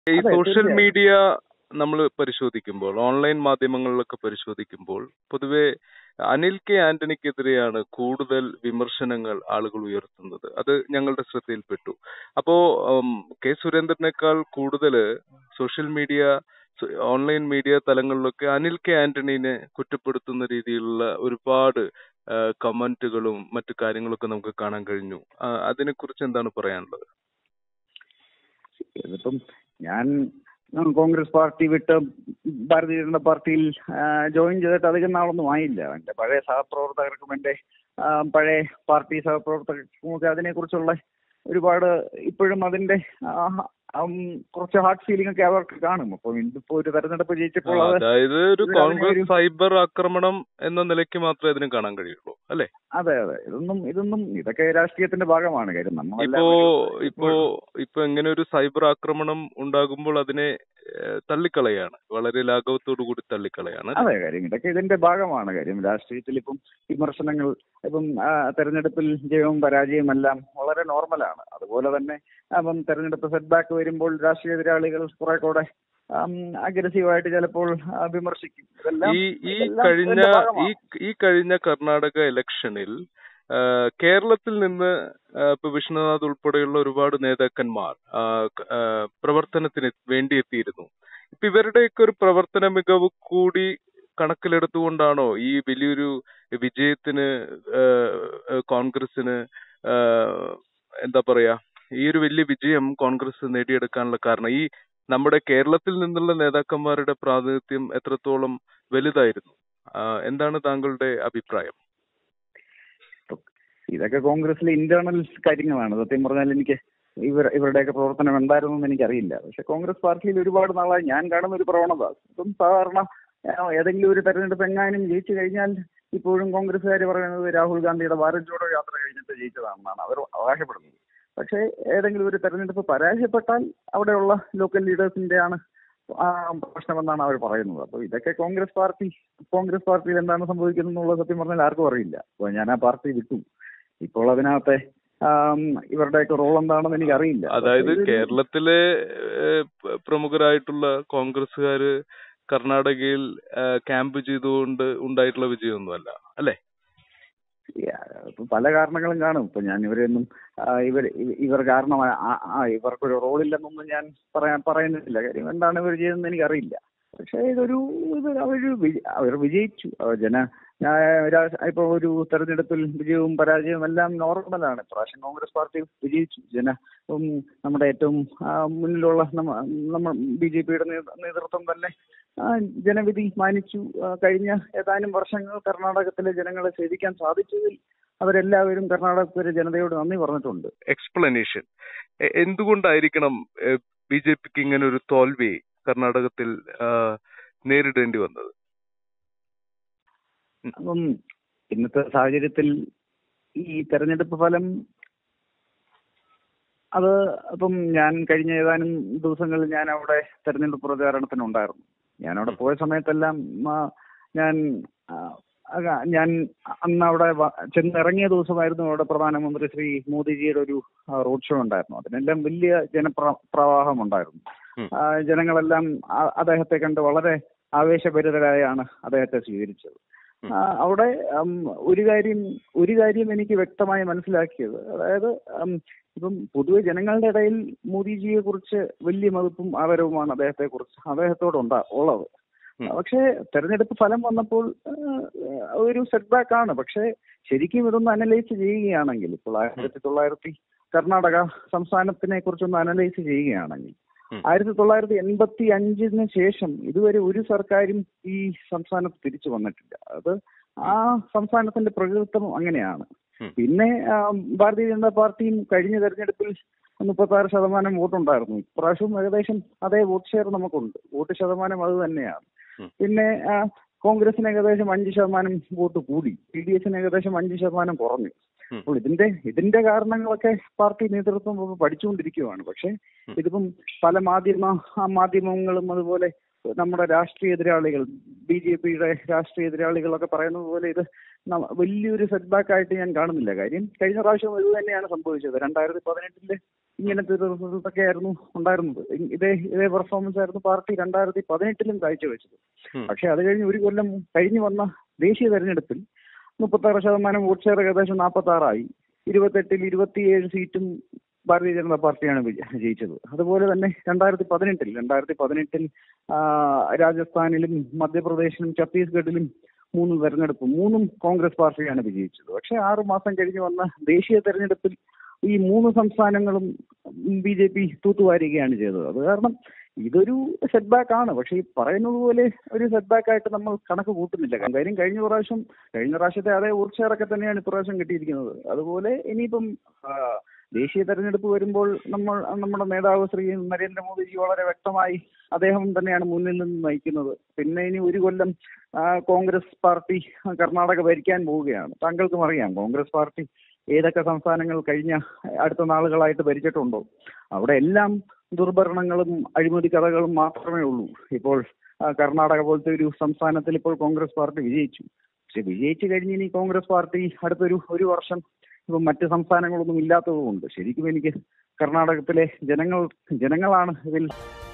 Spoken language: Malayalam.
ഈ അതെ, സോഷ്യൽ തീർച്ചയായും. മീഡിയ നമ്മൾ പരിശോധിക്കുമ്പോൾ ഓൺലൈൻ മാധ്യമങ്ങളിലൊക്കെ പരിശോധിക്കുമ്പോൾ പൊതുവെ അനിൽ കെ ആന്റണിക്കെതിരെയാണ് കൂടുതൽ വിമർശനങ്ങൾ ആളുകൾ ഉയർത്തുന്നത് അത് ഞങ്ങളുടെ ശ്രദ്ധയിൽപ്പെട്ടു അപ്പോ ഉം, കെ സുരേന്ദ്രനേക്കാൾ കൂടുതൽ സോഷ്യൽ മീഡിയ സ- ഓൺലൈൻ മീഡിയ തലങ്ങളിലൊക്കെ അനിൽ കെ ആന്റണീനെ കുറ്റപ്പെടുത്തുന്ന രീതിയിലുള്ള ഒരുപാട് ആ, കമന്റുകളും മറ്റു കാര്യങ്ങളൊക്കെ നമുക്ക് കാണാൻ കഴിഞ്ഞു ആ, അതിനെക്കുറിച്ച് എന്താണ് പറയാനുള്ളത് ഇതിപ്പം ഞാൻ ഉം, കോൺഗ്രസ് പാർട്ടി വിട്ട് ഭാരതീയ ജനതാ പാർട്ടിയിൽ ആ, ജോയിൻ ചെയ്തിട്ട് അധികം നാളൊന്നും ആയില്ല എൻ്റെ പഴയ സഹപ്രവർത്തകർക്കും എൻ്റെ ആ, പഴയ പാർട്ടി സഹപ്രവർത്തകർക്കും ഒക്കെ അതിനെക്കുറിച്ചുള്ള ഒരുപാട് ഇപ്പോഴും അതിന്റെ ആ, ഉം, കുറച്ച് ഹാർട്ട് ഫീലിംഗ് ഒക്കെ അവർക്ക് കാണും അപ്പം ഇതിപ്പോ ഒരു തെരഞ്ഞെടുപ്പ് ജയിച്ചപ്പോൾ അത് അതായത് ഒരു ഇതിന് കോൺഗ്രസ് അതിനൊരു- സൈബർ ആക്രമണം എന്ന നിലയ്ക്ക് മാത്രമേ അതിനെ കാണാൻ കഴിയുള്ളൂ അല്ലെ അതെ അതെ ഇതൊന്നും ഇതൊന്നും ഇതൊക്കെ രാഷ്ട്രീയത്തിന്റെ ഭാഗമാണ് കാര്യം ഇപ്പോ നമ്മളെല്ലാം ഒരു- ഇപ്പോ ഇപ്പൊ ഇങ്ങനെ ഒരു സൈബർ ആക്രമണം ഉണ്ടാകുമ്പോൾ അതിനെ ഏഹ്, തള്ളിക്കളയാണ് വളരെ ലാഘവത്തോടു കൂടി തള്ളിക്കളയാണ് അതെ കാര്യം ഇതൊക്കെ ഇതിന്റെ ഭാഗമാണ് കാര്യം രാഷ്ട്രീയത്തിൽ ഇപ്പം വിമർശനങ്ങൾ ഇപ്പം ആ, തെരഞ്ഞെടുപ്പിൽ ജയവും പരാജയവും എല്ലാം വളരെ നോർമലാണ് അതുപോലെ തന്നെ അപ്പം തെരഞ്ഞെടുപ്പ് സെറ്റ് ബാക്ക് വരുമ്പോൾ രാഷ്ട്രീയ എതിരാളികൾ കുറെ കൂടെ അഗ്രസീവായിട്ട് ചിലപ്പോൾ ആ, വിമർശിക്കും ഇതെല്ലാം ഈ ഈ ഇതെല്ലാം കഴിഞ്ഞ ഇതിന്റെ ഈ ഭാഗമാണ്. ഈ കഴിഞ്ഞ കർണാടക ഇലക്ഷനിൽ ആ, കേരളത്തിൽ നിന്ന് ആ, ഇപ്പൊ വിഷ്ണുനാഥ് ഉൾപ്പെടെയുള്ള ഒരുപാട് നേതാക്കന്മാർ ആ, ക- ആ, പ്രവർത്തനത്തിന് വേണ്ടി എത്തിയിരുന്നു ഇപ്പൊ ഇവരുടെയൊക്കെ ഒരു പ്രവർത്തന മികവ് കൂടി കണക്കിലെടുത്തുകൊണ്ടാണോ ഈ വലിയൊരു വിജയത്തിന് ആ, ആ, കോൺഗ്രസിന് ആ, എന്താ പറയാ ഈ ഒരു വലിയ വിജയം കോൺഗ്രസ് നേടിയെടുക്കാനുള്ള കാരണം ഈ നമ്മുടെ കേരളത്തിൽ നിന്നുള്ള നേതാക്കന്മാരുടെ പ്രാതിനിധ്യം എത്രത്തോളം വലുതായിരുന്നു ആ, എന്താണ് താങ്കളുടെ അഭിപ്രായം ഇതൊക്കെ കോൺഗ്രസിലെ ഇന്റേണൽ കാര്യങ്ങളാണ് സത്യം പറഞ്ഞാൽ എനിക്ക് ഇവർ ഇവരുടെയൊക്കെ പ്രവർത്തനം എന്തായിരുന്നു എന്ന് എനിക്കറിയില്ല പക്ഷെ കോൺഗ്രസ് പാർട്ടിയിൽ ഒരുപാട് നാളായി ഞാൻ കാണുന്ന ഒരു പ്രവണത ഇപ്പം സാധാരണ ആ, ഏതെങ്കിലും ഒരു തെരഞ്ഞെടുപ്പ് എങ്ങാനും ജയിച്ചു കഴിഞ്ഞാൽ ഇപ്പോഴും കോൺഗ്രസ്സുകാർ പറയുന്നത് രാഹുൽ ഗാന്ധിയുടെ ഭാരത് ജോഡോ യാത്ര കഴിഞ്ഞിട്ട് ജയിച്ചതാണെന്നാണ് അവർ അവകാശപ്പെടുന്നത് പക്ഷേ ഏതെങ്കിലും ഒരു തെരഞ്ഞെടുപ്പ് പരാജയപ്പെട്ടാൽ അവിടെയുള്ള ലോക്കൽ ലീഡേഴ്സിന്റെ ആണ് ആ, പ്രശ്നമെന്നാണ് അവർ പറയുന്നത് അപ്പോൾ ഇതൊക്കെ കോൺഗ്രസ് പാർട്ടി കോൺഗ്രസ് പാർട്ടിയിൽ എന്താണ് സംഭവിക്കുന്നത് എന്നുള്ളത് സത്യം പറഞ്ഞാൽ ആർക്കും അറിയില്ല അപ്പോൾ ഞാൻ ആ പാർട്ടി വിട്ടു ഇപ്പോൾ അതിനകത്തെ ആം, ഇവരുടെയൊക്കെ റോൾ എന്താണെന്ന് എനിക്ക് അറിയില്ല അതായത് കേരളത്തിലെ ഏഹ്, പ- പ്രമുഖരായിട്ടുള്ള കോൺഗ്രസ്സുകാര് കർണാടകയിൽ ആ, ക്യാമ്പ് ചെയ്തുകൊണ്ട് ഉണ്ടായിട്ടുള്ള വിജയമൊന്നുമല്ല അല്ലെ ഇപ്പൊ പല കാരണങ്ങളും കാണും ഇപ്പൊ ഞാൻ ഇവരെയൊന്നും ആ, ഇവർ ഇവ- ഇവർ കാരണം ആ- ആ- ആ ഇവർക്കൊരു റോളില്ലെന്നൊന്നും ഞാൻ പറയാൻ പറയുന്നില്ല കാര്യം എന്താണ് ഇവർ ചെയ്തതെന്ന് എനിക്കറിയില്ല പക്ഷേ ഇതൊരു ഇത് അവർ അവർ വിജയിച്ചു അവർ ജന ഞാൻ രാ- ഇപ്പൊ ഒരു തെരഞ്ഞെടുപ്പിൽ വിജയവും പരാജയവും എല്ലാം നോർമലാണ് ഇപ്രാവശ്യം കോൺഗ്രസ് പാർട്ടി വിജയിച്ചു ജന ഉം, നമ്മുടെ ഏറ്റവും ആ, മുന്നിലുള്ള നമ്മ നമ്മൾ ബി ജെ പിയുടെ നേതൃത്വം തന്നെ ആ, ജനവിധി മാനിച്ചു ആ, കഴിഞ്ഞ ഏതാനും വർഷങ്ങൾ കർണാടകത്തിലെ ജനങ്ങളെ സേവിക്കാൻ സാധിച്ചതിൽ അവരെല്ലാവരും കർണാടകത്തിലെ ജനതയോട് നന്ദി പറഞ്ഞിട്ടുണ്ട് എക്സ്പ്ലനേഷൻ എന്തുകൊണ്ടായിരിക്കണം ബി ജെ പിക്ക് ഇങ്ങനെ ഒരു തോൽവി കർണാടകത്തിൽ ആ, നേരിടേണ്ടി വന്നത് അപ്പം ഇന്നത്തെ സാഹചര്യത്തിൽ ഈ തെരഞ്ഞെടുപ്പ് ഫലം അത് അപ്പം ഞാൻ കഴിഞ്ഞ ഏതാനും ദിവസങ്ങളിൽ ഞാൻ അവിടെ തെരഞ്ഞെടുപ്പ് പ്രചാരണത്തിനുണ്ടായിരുന്നു ഞാൻ അവിടെ പോയ സമയത്തെല്ലാം ആ, ഞാൻ ആ, അക- ഞാൻ അന്ന് അവിടെ വ- ചെന്നിറങ്ങിയ ദിവസമായിരുന്നു അവിടെ പ്രധാനമന്ത്രി ശ്രീ മോദിജിയുടെ ഒരു ആ, റോഡ് ഷോ ഉണ്ടായിരുന്നു അതിനെല്ലാം വലിയ ജനപ്ര പ്രവാഹം ഉണ്ടായിരുന്നു ഉം. ആ, ജനങ്ങളെല്ലാം ആ- അദ്ദേഹത്തെ കണ്ട് വളരെ ആവേശഭരിതരായാണ് അദ്ദേഹത്തെ സ്വീകരിച്ചത് ഉം. ആ, അവിടെ ഉം, ഒരു കാര്യം ഒരു കാര്യം എനിക്ക് വ്യക്തമായി മനസ്സിലാക്കിയത് അതായത് ഉം, ഇപ്പം പൊതുവെ ജനങ്ങളുടെ ഇടയിൽ മോദിജിയെ കുറിച്ച് വലിയ മതിപ്പും ആദരവുമാണ് അദ്ദേഹത്തെ കുറിച്ച് അദ്ദേഹത്തോട് ഉണ്ടാ ഉള്ളത് ഉം. പക്ഷേ തെരഞ്ഞെടുപ്പ് ഫലം വന്നപ്പോൾ ആ, ഒരു സെറ്റ് ബാക്ക് ആണ് പക്ഷേ ശരിക്കും ഇതൊന്ന് അനലൈസ് ചെയ്യുകയാണെങ്കിൽ ഇപ്പോൾ ആയിരത്തി തൊള്ളായിരത്തി കർണാടക സംസ്ഥാനത്തിനെ കുറിച്ചൊന്ന് അനലൈസ് ചെയ്യുകയാണെങ്കിൽ ഉം. ആയിരത്തി തൊള്ളായിരത്തി എൺപത്തി അഞ്ചിന് ശേഷം ഇതുവരെ ഒരു സർക്കാരും ഈ സംസ്ഥാനത്ത് തിരിച്ചു വന്നിട്ടില്ല അത് ആ സംസ്ഥാനത്തിന്റെ പ്രകൃതം അങ്ങനെയാണ് ഉം. പിന്നെ ആ, ഭാരതീയ ജനതാ പാർട്ടിയും കഴിഞ്ഞ തെരഞ്ഞെടുപ്പിൽ മുപ്പത്തി ആറ് ശതമാനം വോട്ടുണ്ടായിരുന്നു ഇപ്രാവശ്യവും ഏകദേശം അതേ വോട്ട് ഷെയർ നമുക്കുണ്ട് വോട്ട് ശതമാനം അത് തന്നെയാണ് ഉം. പിന്നെ ആ, കോൺഗ്രസിന് ഏകദേശം അഞ്ച് ശതമാനം വോട്ട് കൂടി പി ഡി എസിന് ഏകദേശം അഞ്ച് ശതമാനം കുറഞ്ഞു ഉം. അപ്പോൾ ഇതിന്റെ ഇതിന്റെ കാരണങ്ങളൊക്കെ പാർട്ടി നേതൃത്വം ഇപ്പൊ പഠിച്ചുകൊണ്ടിരിക്കുകയാണ് പക്ഷേ ഉം. ഇതിപ്പം പല മാധ്യമ ആ മാധ്യമങ്ങളും അതുപോലെ നമ്മുടെ രാഷ്ട്രീയ എതിരാളികൾ ബി ജെ പിയുടെ രാഷ്ട്രീയ എതിരാളികളൊക്കെ പറയുന്നത് പോലെ ഇത് ന- വലിയൊരു സെറ്റ് ബാക്ക് ആയിട്ട് ഞാൻ കാണുന്നില്ല കാര്യം കഴിഞ്ഞ പ്രാവശ്യം ഇത് തന്നെയാണ് സംഭവിച്ചത് രണ്ടായിരത്തി പതിനെട്ടിലെ ഇങ്ങനത്തെ ഒരു റിസൾട്ടൊക്കെ ആയിരുന്നു ഉണ്ടായിരുന്നത് ഇതേ ഇതേ പെർഫോമൻസ് ആയിരുന്നു പാർട്ടി രണ്ടായിരത്തി പതിനെട്ടിലും കാഴ്ചവെച്ചത് ഉം. പക്ഷെ അത് കഴിഞ്ഞ് ഒരു കൊല്ലം കഴിഞ്ഞു വന്ന ദേശീയ തെരഞ്ഞെടുപ്പിൽ മുപ്പത്താറ് ശതമാനം വോട്ട് ഷെയർ ഏകദേശം നാൽപ്പത്തി ആറായി ഇരുപത്തെട്ടിൽ ഇരുപത്തിയേഴ് സീറ്റും ഭാരതീയ ജനതാ പാർട്ടിയാണ് വിജ- ജയിച്ചത് അതുപോലെ തന്നെ രണ്ടായിരത്തി പതിനെട്ടിൽ രണ്ടായിരത്തി പതിനെട്ടിൽ രാജസ്ഥാനിലും മധ്യപ്രദേശിലും ഛത്തീസ്ഗഡിലും മൂന്ന് തെരഞ്ഞെടുപ്പ് മൂന്നും കോൺഗ്രസ് പാർട്ടിയാണ് വിജയിച്ചത് പക്ഷെ ആറു മാസം കഴിഞ്ഞ് വന്ന ദേശീയ തെരഞ്ഞെടുപ്പിൽ ഈ മൂന്ന് സംസ്ഥാനങ്ങളും ബി ജെ പി തൂത്തുവാരുകയാണ് ചെയ്തത് അത് കാരണം ഇതൊരു സെറ്റ് ബാക്ക് ആണ് പക്ഷെ ഈ പറയുന്നത് പോലെ ഒരു സെറ്റ് ബാക്ക് ആയിട്ട് നമ്മൾ കണക്ക് കൂട്ടുന്നില്ല കാര്യം കഴിഞ്ഞ പ്രാവശ്യം കഴിഞ്ഞ പ്രാവശ്യത്തെ അതേ വോട്ട് ഷെയർ ഒക്കെ തന്നെയാണ് ഇപ്രാവശ്യം കിട്ടിയിരിക്കുന്നത് അതുപോലെ ഇനിയിപ്പം ആ, ദേശീയ തെരഞ്ഞെടുപ്പ് വരുമ്പോൾ നമ്മൾ നമ്മുടെ നേതാവ് ശ്രീ നരേന്ദ്രമോദിജി വളരെ വ്യക്തമായി അദ്ദേഹം തന്നെയാണ് മുന്നിൽ നിന്ന് നയിക്കുന്നത് പിന്നെ ഇനി ഒരു കൊല്ലം ആ, കോൺഗ്രസ് പാർട്ടി കർണാടക ഭരിക്കാൻ പോവുകയാണ് താങ്കൾക്കും അറിയാം കോൺഗ്രസ് പാർട്ടി ഏതൊക്കെ സംസ്ഥാനങ്ങൾ കഴിഞ്ഞ അടുത്ത നാളുകളായിട്ട് ഭരിച്ചിട്ടുണ്ടോ അവിടെ എല്ലാം ദുർഭരണങ്ങളും അഴിമതി കഥകളും മാത്രമേ ഉള്ളൂ ഇപ്പോൾ ആ, കർണാടക പോലത്തെ ഒരു സംസ്ഥാനത്തിൽ ഇപ്പോൾ കോൺഗ്രസ് പാർട്ടി വിജയിച്ചു പക്ഷെ വിജയിച്ചു കഴിഞ്ഞ് ഇനി കോൺഗ്രസ് പാർട്ടി അടുത്തൊരു ഒരു വർഷം ഇപ്പം മറ്റ് സംസ്ഥാനങ്ങളൊന്നും ഇല്ലാത്തതുകൊണ്ട് ശരിക്കും എനിക്ക് കർണാടകത്തിലെ ജനങ്ങൾ ജനങ്ങളാണ് ഇതിൽ